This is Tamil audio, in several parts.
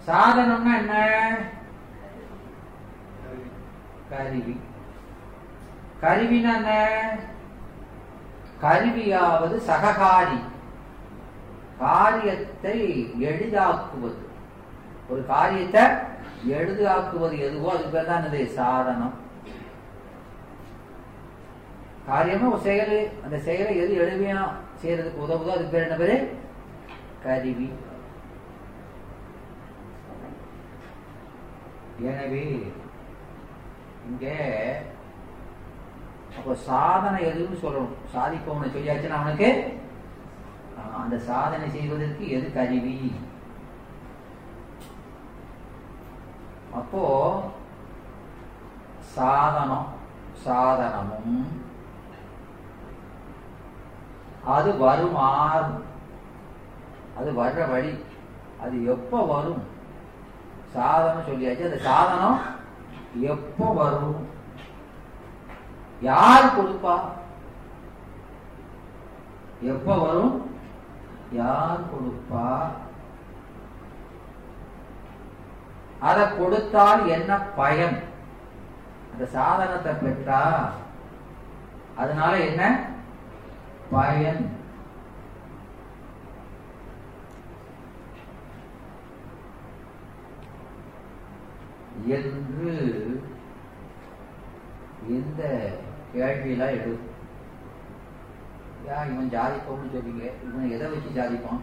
சாதனம்னா என்ன கருவி கருவினா என்ன கருவியாவது சககாரி காரியத்தை எளிதாக்குவது ஒரு காரியத்தை எளிதாக்குவது எதுவோ அது பேர் தான் என்னது சாதனம் காரியமா ஒரு செயல் அந்த செயலை எது எளிமையா செய்யறதுக்கு உதவுதோ அதுக்கு பேர் என்ன பேரு கருவி எனவே இங்க அப்போ சாதனை எதுன்னு சொல்லணும் சாதிப்பவனை சொல்லியாச்சுன்னா அவனுக்கு ஆஹ், அந்த சாதனை செய்வதற்கு எது கருவி அப்போ சாதனம் சாதனமும் அது வருமாறு அது வர்ற வழி அது எப்ப வரும் சாதனம் சொல்லியாச்சு அந்த சாதனம் எப்போ வரும் யார் கொடுப்பா எப்ப வரும் யார் கொடுப்பா அதை கொடுத்தால் என்ன பயன் அந்த சாதனத்தை பெற்றா அதனால என்ன பயன் என்று இந்த கேள்வியெல்லாம் எடு யா இவன் ஜாதிப்பவன்னு சொல்றீங்க இவன் எதை வச்சு ஜாதிப்பான்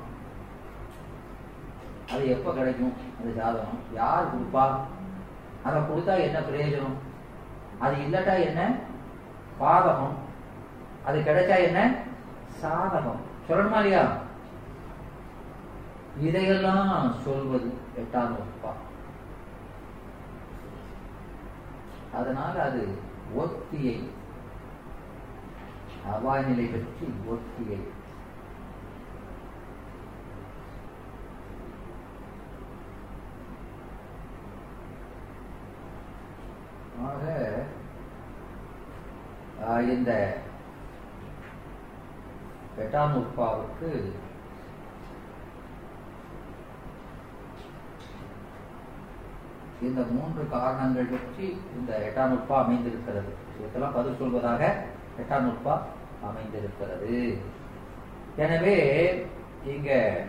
அது எப்ப கிடைக்கும் அந்த ஜாதகம் யார் கொடுப்பா அதை கொடுத்தா என்ன பிரயோஜனம் அது இல்லட்டா என்ன பாதகம் அது கிடைச்சா என்ன சாதகம் சொல்லணுமா இல்லையா இதையெல்லாம் சொல்வது எட்டாம் வகுப்பா அதனால அது ஒத்தியை அபாநிலை பற்றி ஒத்தியை ஆக ஆஹ், இந்த எட்டாம் உட்பாவுக்கு இந்த மூன்று காரணங்கள் பற்றி இந்த எட்டாம் நுட்பா அமைந்திருக்கிறது இதற்கெல்லாம் பதில் சொல்வதாக எட்டாம் நுட்பா அமைந்திருக்கிறது எனவே இங்க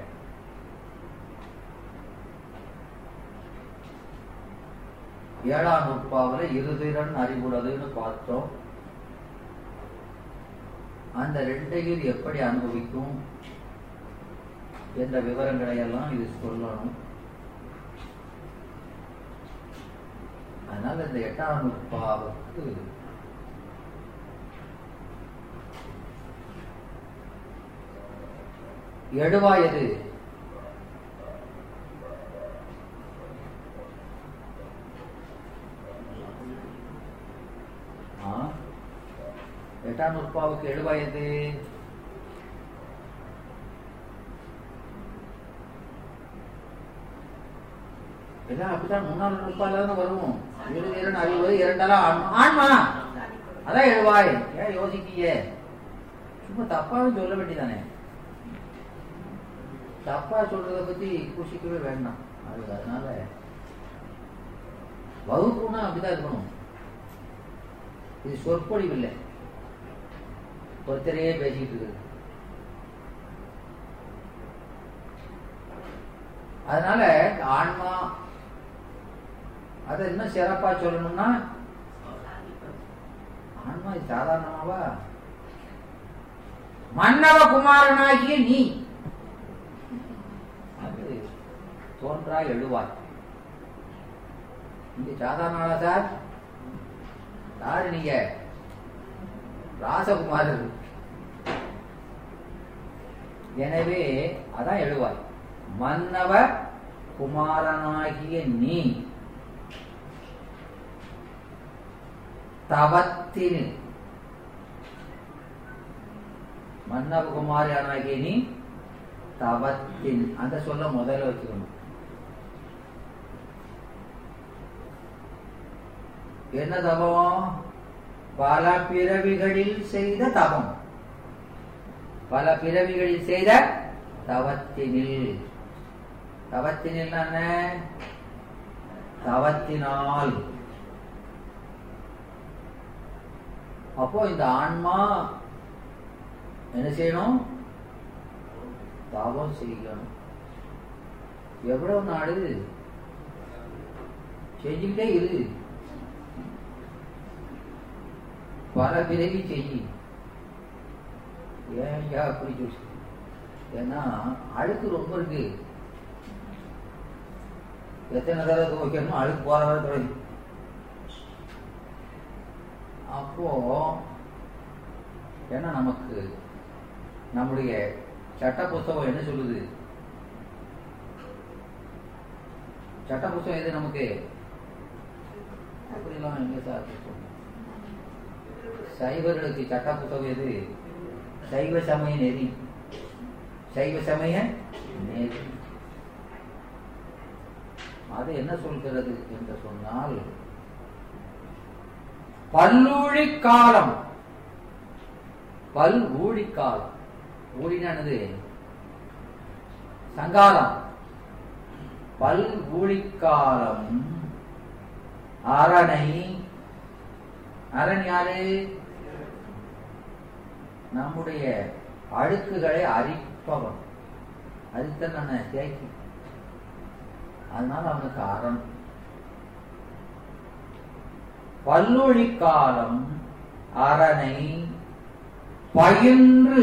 ஏழாம் நுட்பாவில் இருதிறன் அறிவுள்ளதுன்னு பார்த்தோம் அந்த ரெண்டையும் இது எப்படி அனுபவிக்கும் என்ற விவரங்களை எல்லாம் இது சொல்லணும் அதனால இந்த எட்டாம் நுட்பாவுக்கு எழுவாய் எது ஆ? எட்டாம் நுட்பாவுக்கு எழுவாய் எது எல்லாம் அப்படித்தான் முன்னாள் நுட்பால தானே வரும் இரு இரண்டு அறிவது இரண்டெல்லாம் ஆன்மா ஆன்மா அதான் எழுவாய் ஏன் யோசிக்கீங்க சும்மா தப்பாவே சொல்ல வேண்டியதானே தப்பா சொல்றத பத்தி பூசிக்கவே வேண்டாம் அது அதனால வகுப்புனா அப்படிதான் இருக்கணும் இது சொற்பொழிவு இல்லை ஒருத்தரையே பேசிக்கிட்டு இருக்குது அதனால ஆன்மா அதை இன்னும் சிறப்பா சொல்லணும்னா ஆன்மா இது சாதாரணமாவா மன்னவ குமாரனாகிய நீ அது தோன்றா எழுவாய் நீங்க சாதாரண சார் யாரு நீங்க ராசகுமாரர் எனவே அதான் எழுவாய் மன்னவ குமாரனாகிய நீ தவத்தில் மன்னவ குமாரனாகிய நீ தவத்தில் அந்த சொல்ல முதல்ல வச்சுக்கணும் என்ன தவம் பல பிறவிகளில் செய்த தவம் பல பிறவிகளில் செய்த தவத்தினில் தவத்தினில் என்ன தவத்தினால் அப்போ இந்த ஆன்மா என்ன செய்யணும் தவம் செய்யணும் எவ்வளவு நாடு செஞ்சுக்கிட்டே இரு பல பிறவி செய்யி ஏன் ஐயா அப்படி சொல்லி ஏன்னா அழுக்கு ரொம்ப இருக்கு எத்தனை தடவை துவைக்கணும் அழுக்கு போற வரை தொடங்கி அப்போ ஏன்னா நமக்கு நம்முடைய சட்ட புஸ்தகம் என்ன சொல்லுது சட்ட புஸ்தகம் எது நமக்கு அப்படிலாம் எங்க சார் புஸ்தகம் சைவர்களுக்கு சட்ட புஸ்தகம் எது சைவ சமய நெறி சைவ சமய நெறி அது என்ன சொல்கிறது என்று சொன்னால் பல்லூழி காலம் பல் ஊழி காலம் ஊழினானது சங்காலம் பல் ஊழிக்காலம் அரணை அரண் யாரு நம்முடைய அழுக்குகளை அரிப்பவன் அரித்த நான் தேக்கி அதனால அவனுக்கு அரண் பல்லொழி காலம் அரணை பயின்று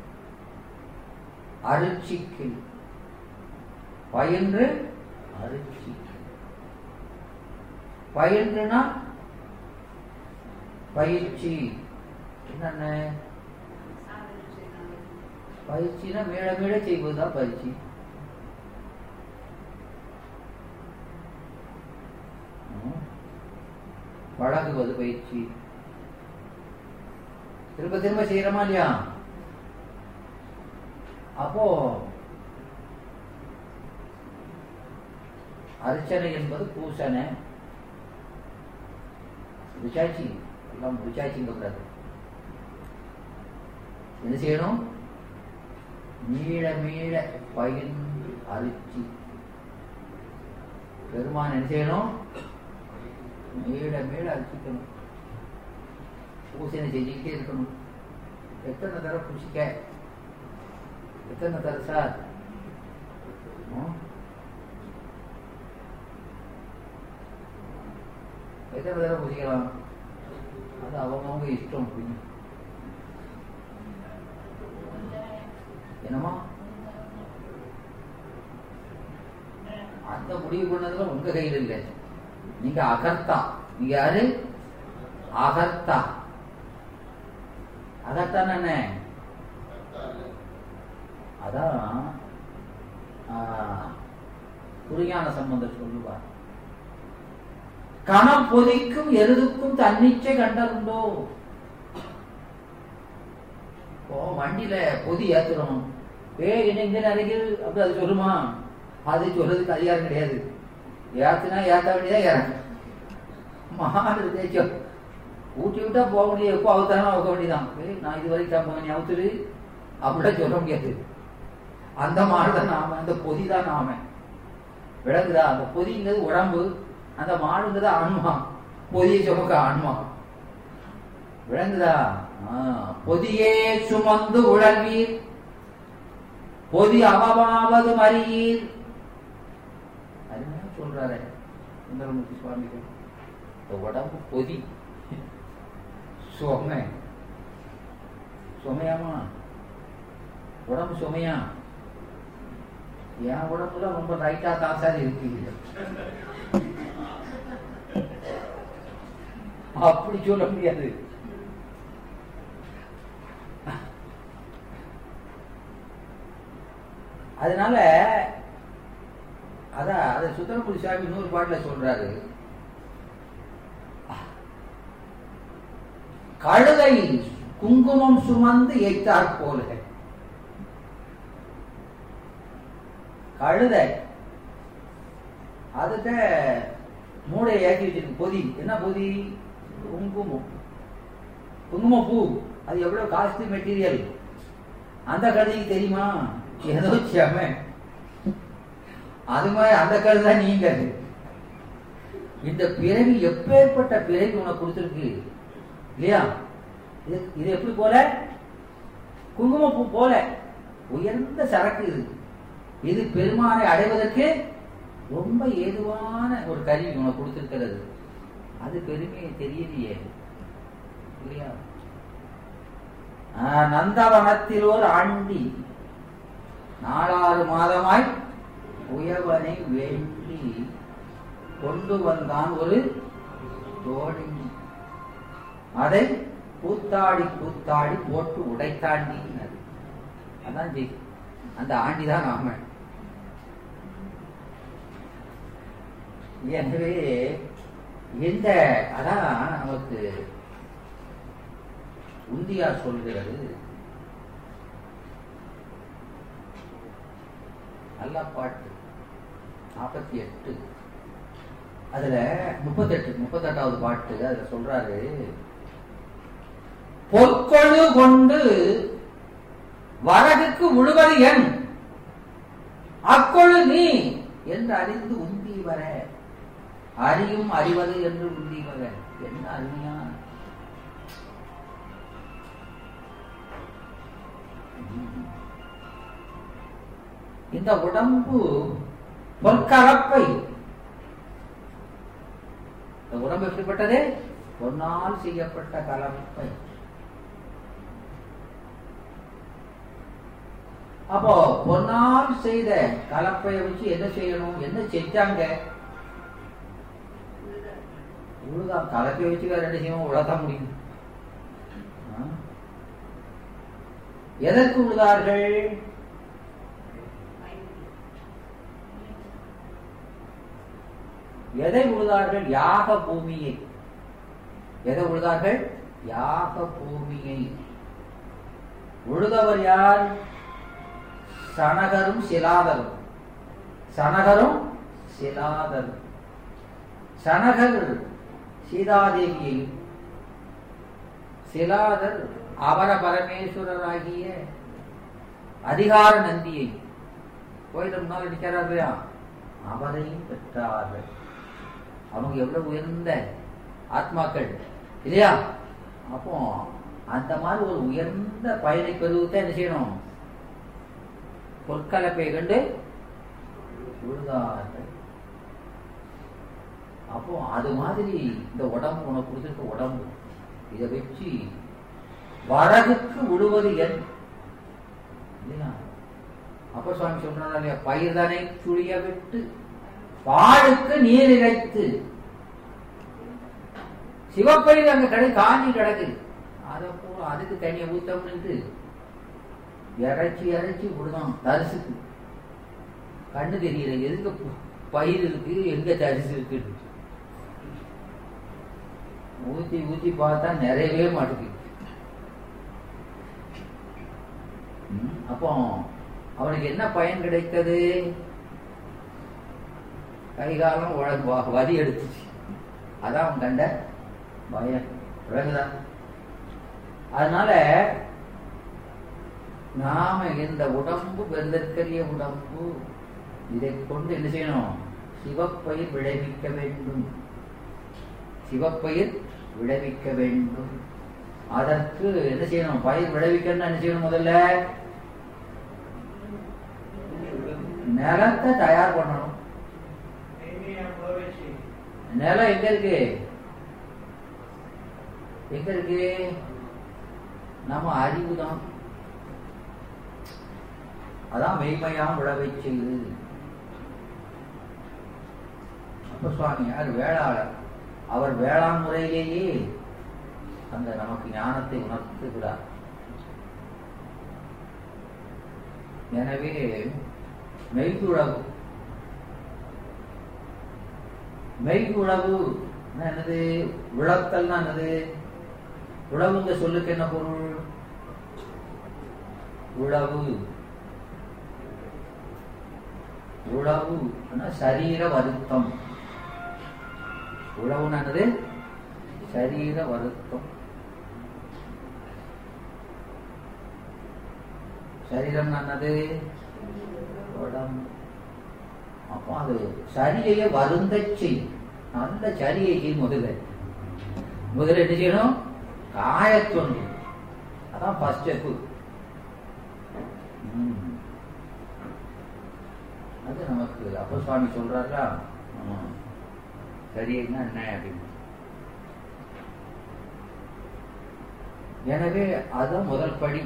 அருட்சிக்கு பயின்று அருட்சி பயின்றுனா பயிற்சி என்னென்ன பயிற்சினா மேல மேல செய்வதுதான் பயிற்சி ம். பழகுவது பயிற்சி திரும்ப திரும்ப செய்யறோமா இல்லையா அப்போ அர்ச்சனை என்பது பூசனை ருச்சாச்சி எல்லாம் ருச்சாச்சிங்க கூடாது என்ன செய்யணும் மீள மீள பயின்று அரிச்சி பெருமான் என்ன செய்யணும் மீள மீள அரிச்சிக்கணும் பூசனை செஞ்சுக்கிட்டே இருக்கணும் எத்தனை தடவை பூசிக்க எத்தனை தடவை சார் ம்? எத்தனை தடவை பூசிக்கலாம் அது அவங்கவுங்க இஷ்டம் அப்படின்னு என்னமா அந்த முடிவு பண்ணதுல உங்க கையில் இல்லை நீங்க அகர்த்தா நீங்க யாரு அகர்த்தா அகர்த்தான் என்ன அதான் குருஞான சம்பந்தர் சொல்லுவார் கணம் பொதிக்கும் எருதுக்கும் தன்னிச்சை கண்டருண்டோ இப்போ வண்டியில பொதி ஏத்துறோம் ஏ என்ன இங்க நினைக்குது அப்படி அது சொல்லுமா அது சொல்றதுக்கு அதிகாரம் கிடையாது ஏத்துனா ஏத்த வேண்டியதா இறங்க மாடு தேய்ச்சோம் ஊட்டி விட்டா போக முடியாது எப்போ அவுத்தானா அவுக்க வேண்டியதான் ஏய், நான் இது வரைக்கும் தம்பு நீ அவுத்துரு அப்படிலாம் சொல்ல முடியாது அந்த மாடு தான் நாம அந்த பொதி தான் நாம விளங்குதா அந்த பொதிங்கிறது உடம்பு அந்த மாடுங்கிறது ஆன்மா பொதியை சுமக்க ஆன்மா விளங்குதா ஆ, பொதியே சுமந்து உழல்வீர் பொதி அவமாவது மறியீர் அருமையா சொல்றாரு சுந்தரமூர்த்தி சுவாமிகள் இந்த உடம்பு பொதி சுமை சுமையாமா உடம்பு சுமையா என் உடம்புல ரொம்ப ரைட்டா தான் சார் இருக்கீங்க அப்படி சொல்ல முடியாது அதனால அதான் அதை சுந்தரமூர்த்தி சாமி இன்னொரு பாட்டுல சொல்றாரு கழுதை குங்குமம் சுமந்து ஏற்றாற் போல கழுதை அதுக்கு மூளையை ஏற்றி வச்சிருக்கு பொதி என்ன பொதி குங்குமம் குங்கும பூ அது எவ்வளவு காஸ்ட்லி மெட்டீரியல் அந்த கழுதைக்கு தெரியுமா ஏதோ செம அது மாதிரி அந்த கரு தான் நீங்க இந்த பிறவி எப்பேற்பட்ட பிறவி உனக்கு கொடுத்துருக்கு இல்லையா இது இது எப்படி போல குங்குமப்பூ போல உயர்ந்த சரக்கு இது இது பெருமானை அடைவதற்கு ரொம்ப ஏதுவான ஒரு கருவி உனக்கு கொடுத்திருக்கிறது அது பெருமையை தெரியலையே இல்லையா ஆஹ், நந்தவனத்தில் ஒரு ஆண்டி நாலாறு மாதமாய் உயவனை வேண்டி கொண்டு வந்தான் ஒரு தோழி அதை கூத்தாடி கூத்தாடி போட்டு உடைத்தாண்டினார் அதான் ஜெய் அந்த ஆண்டிதான் நாம எனவே இந்த அதான் நமக்கு உந்தியார் சொல்கிறது நல்ல பாட்டு நாற்பத்தி எட்டு அதுல முப்பத்தெட்டு முப்பத்தெட்டாவது பாட்டு அதுல சொல்றாரு பொற்கொழு கொண்டு வரகுக்கு முழுவது என் அக்கொழு நீ என்று அறிந்து உந்தி வர அறியும் அறிவது என்று உந்தி வர என்ன அருமையா இந்த உடம்பு பொற்கலப்பை இந்த உடம்பு எப்படிப்பட்டது பொன்னால் செய்யப்பட்ட கலப்பை அப்போ பொன்னால் செய்த கலப்பையை வச்சு என்ன செய்யணும் என்ன செஞ்சாங்க உழுதான் கலப்பையை வச்சு வேற என்ன செய்யணும் உழதான் முடியும் ஆ? எதற்கு உழுதார்கள் எதை உழுதார்கள் யாக பூமியை எதை உழுதார்கள் யாக பூமியை உழுதவர் யார் சனகரும் சிலாதரும் சனகரும் சிலாதரும் சனகர் சீதாதேவியையும் சிலாதர் அபர பரமேஸ்வரராகிய அதிகார நந்தியை கோயில முன்னால் நிற்கிறார் இல்லையா அவரையும் பெற்றார்கள் அவங்க எவ்வளவு உயர்ந்த ஆத்மாக்கள் இல்லையா அப்போ அந்த மாதிரி ஒரு உயர்ந்த பயனை பெறுவதை என்ன செய்யணும் பொற்கலப்பை கண்டு உழுதார்கள் அப்போ அது மாதிரி இந்த உடம்பு உனக்கு கொடுத்துருக்க உடம்பு இதை வச்சு வரகுக்கு விடுவது என் இல்லையா அப்ப சுவாமி சொல்றாரு இல்லையா பயிர் தானே சுழிய விட்டு பாழுக்கு நீர் இறைத்து சிவப்பயிர் அங்க கடை காஞ்சி கிடக்கு அதை போ அதுக்கு தனியை ஊத்தம்னு இறைச்சி இறைச்சி விடுதான் தரிசுக்கு கண்ணு தெரியல எதுக்கு பு- பயிர் இருக்கு எங்க தரிசு இருக்கு ஊத்தி ஊத்தி பார்த்தா நிறையவே மாட்டேங்குது ம், அப்போ அவனுக்கு என்ன பயன் கிடைத்தது கைகாலம் உழ- வ- வலி எடுத்துச்சு அதான் அவன் கண்ட பயம் விளங்குதா அதனால நாம இந்த உடம்பு வெந்தற்கரிய உடம்பு இதை கொண்டு என்ன செய்யணும் சிவப்பயிர் விளைவிக்க வேண்டும் சிவப்பயிர் விளைவிக்க வேண்டும் அதற்கு என்ன செய்யணும் பயிர் விளைவிக்கணும்னா என்ன செய்யணும் முதல்ல நிலத்தை தயார் பண்ணணும் நிலம் எங்க இருக்கு எங்க இருக்கு நம்ம அறிவு தான் அதான் மெய்மையாம் விழவை செய்யுது அப்ப சுவாமி யார் வேளாளர் அவர் வேளாண் முறையிலேயே அந்த நமக்கு ஞானத்தை உணர்த்துகிறார் எனவே மெய்துழவு மெய்துழவு என்னது விளக்கல்னா என்னது உழவுங்க சொல்லுக்கு என்ன பொருள் உழவு உழவு சரீர வருத்தம் உழவுனானது சரீர வருத்தம் சரீரம் என்னது உடம்பு அப்போ அது சரியைய வருந்த செய்யும் நல்ல சரியை செய்யும் முதல்ல முதல்ல என்ன செய்யணும் காயத்தொன்று அதான் ஃபர்ஸ்ட் ஸ்டெப்பு அது நமக்கு அப்ப சுவாமி சொல்றாரா சரியைன்னா என்ன அப்படின்னு எனவே அதான் முதல் படி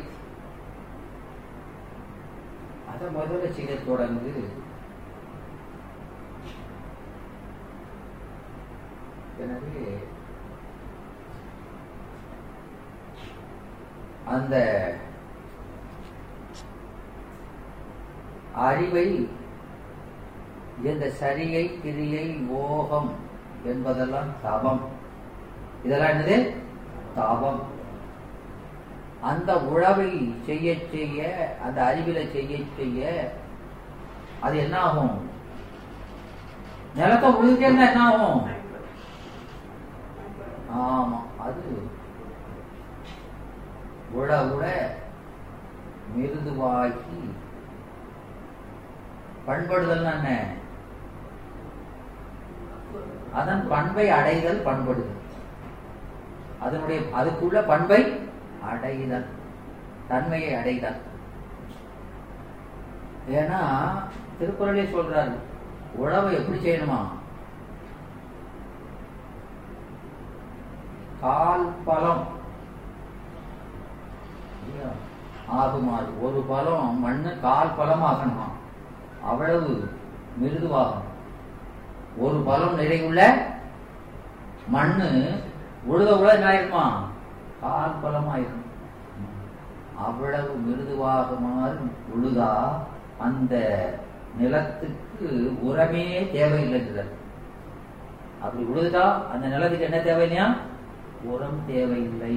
அத முதல்ல செய்ய தொடங்கு எனவே அந்த அறிவை இந்த சரியை கிரியை ஓகம் என்பதெல்லாம் தபம் இதெல்லாம் என்னது தபம் அந்த உழவை செய்ய செய்ய அந்த அறிவில செய்ய செய்ய அது என்ன ஆகும் நிலத்தை உழுதுட்டே இருந்தா என்ன ஆகும் ஆமா அது உழ உழ மிருதுவாகி பண்படுதல் என்ன அதன் பண்பை அடைதல் பண்படுதல் அதனுடைய அதுக்குள்ள பண்பை அடைதல் தன்மையை அடைதல் ஏன்னா திருக்குறளே சொல்றாரு உழவை எப்படி செய்யணுமா கால் பலம் ஆகுமாறு ஒரு பலம் மண்ணு கால் பலம் ஆகணுமா அவ்வளவு மிருதுவாகணும் ஒரு பலம் நிறைவுள்ள மண்ணு உழுத உழுத என்ன ஆயிருமா கால் பலமாயிரும் அவ்வளவு மிருதுவாகுமாறு உழுதா அந்த நிலத்துக்கு உரமே தேவையில்லைங்கிறார் அப்படி உழுதுதா அந்த நிலத்துக்கு என்ன தேவையில்லையா உரம் தேவையில்லை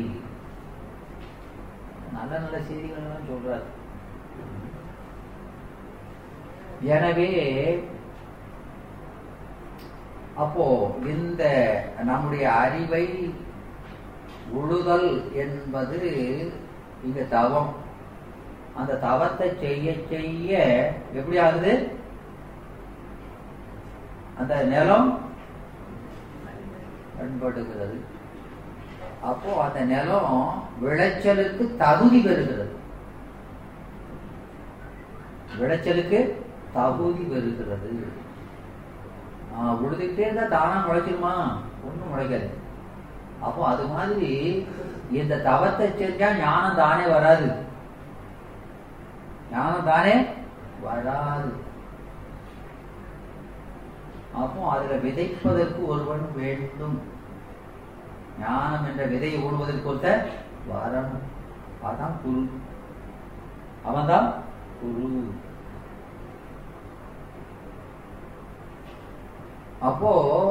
நல்ல நல்ல செய்திகள் எல்லாம் சொல்றார் எனவே அப்போ இந்த நம்முடைய அறிவை உழுதல் என்பது இங்க தவம் அந்த தவத்தை செய்ய செய்ய எப்படி ஆகுது அந்த நிலம் பண்படுகிறது அப்போ அந்த நிலம் விளைச்சலுக்கு தகுதி பெறுகிறது விளைச்சலுக்கு தகுதி பெறுகிறது உழுதுகிட்டே இருந்தா தானா முளைச்சிருமா ஒண்ணும் முளைக்காது அப்போ அது மாதிரி இந்த தவத்தை செஞ்சா ஞானம் தானே வராது ஞானம் தானே வராது அப்போ அதுல விதைப்பதற்கு ஒருவன் வேண்டும் ஞானம் என்ற விதையை ஓடுவதற்கு ஒருத்த வரணும் அதான் குரு அவன்தான் குரு அப்போ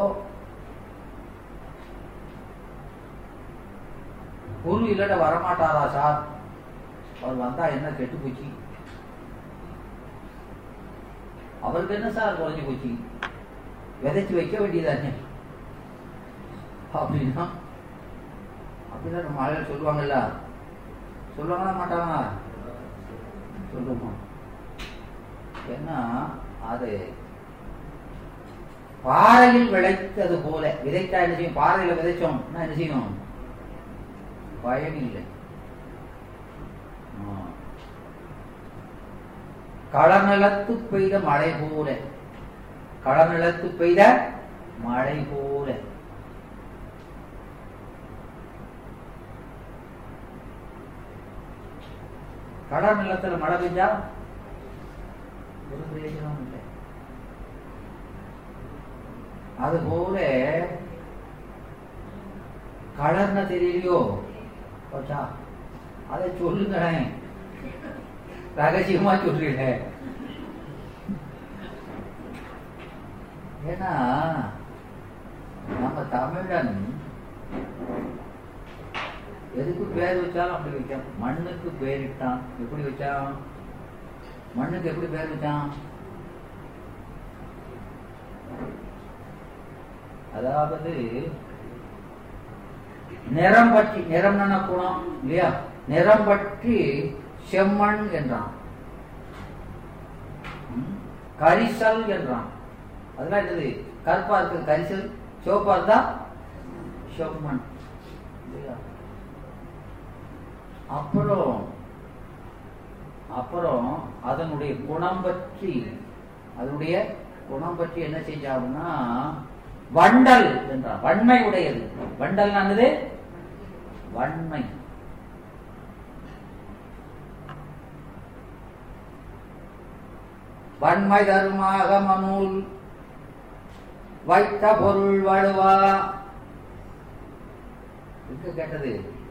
குரு இல்லட்ட வரமாட்டாரா சார் அவர் வந்தா என்ன கெட்டு போச்சு அவருக்கு என்ன சார் குறைஞ்சு போச்சு விதைச்சு வைக்க வேண்டியதானே அப்படின்னா அப்படின்னா நம்ம ஆளுகள் சொல்லுவாங்கல்ல சொல்லுவாங்களா மாட்டாங்களா சொல்லுமா ஏன்னா அது பாறையில் விளைத்தது போல விதைத்தா என்ன செய்யும் பாறையில விதைச்சோம் என்ன செய்யணும் பயன் இல்லை களநிலத்து பெய்த மழை போல களநிலத்து பெய்த மழை போல கடல் நிலத்துல மழை பெஞ்சா ஒரு பிரயோஜனம் இல்லை அது போல கலர்ன தெரியலையோ போச்சா அதை சொல்லுங்களேன் ரகசியமா சொல்றீங்க ஏன்னா நம்ம தமிழன் எதுக்கு பேர் வச்சாலும் அப்படி வச்சான் மண்ணுக்கு பேரிட்டான் எப்படி வச்சான் மண்ணுக்கு எப்படி பேர் வச்சான் அதாவது நிறம் பற்றி நிறம் குணம் இல்லையா நிறம் பற்றி செம்மண் என்றான் கரிசல் என்றான் அதெல்லாம் என்னது கருப்பா இருக்கு கரிசல் சிவப்பா இருந்தா செம்மண் இல்லையா? அப்புறம் அப்புறம் அதனுடைய குணம் பற்றி அதனுடைய குணம் பற்றி என்ன செஞ்சாங்கன்னா வண்டல் என்றார் வன்மை உடையது வண்டல் என்னது வன்மை வன்மை தருமாக மனூல் வைத்த பொருள் வழுவா எங்க கேட்டது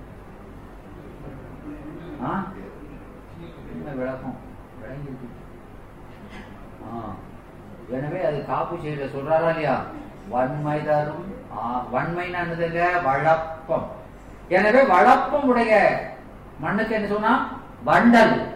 ஆ? என்ன விளக்கம் விளங்கிருக்கு ஆ. எனவே அது காப்பு செய்த சொல்றாரா இல்லையா வன்மை தரும் ஆ, வன்மைன்னா என்னதுங்க வழப்பம் எனவே வழப்பம் உடைய மண்ணுக்கு என்ன சொன்னா வண்டல்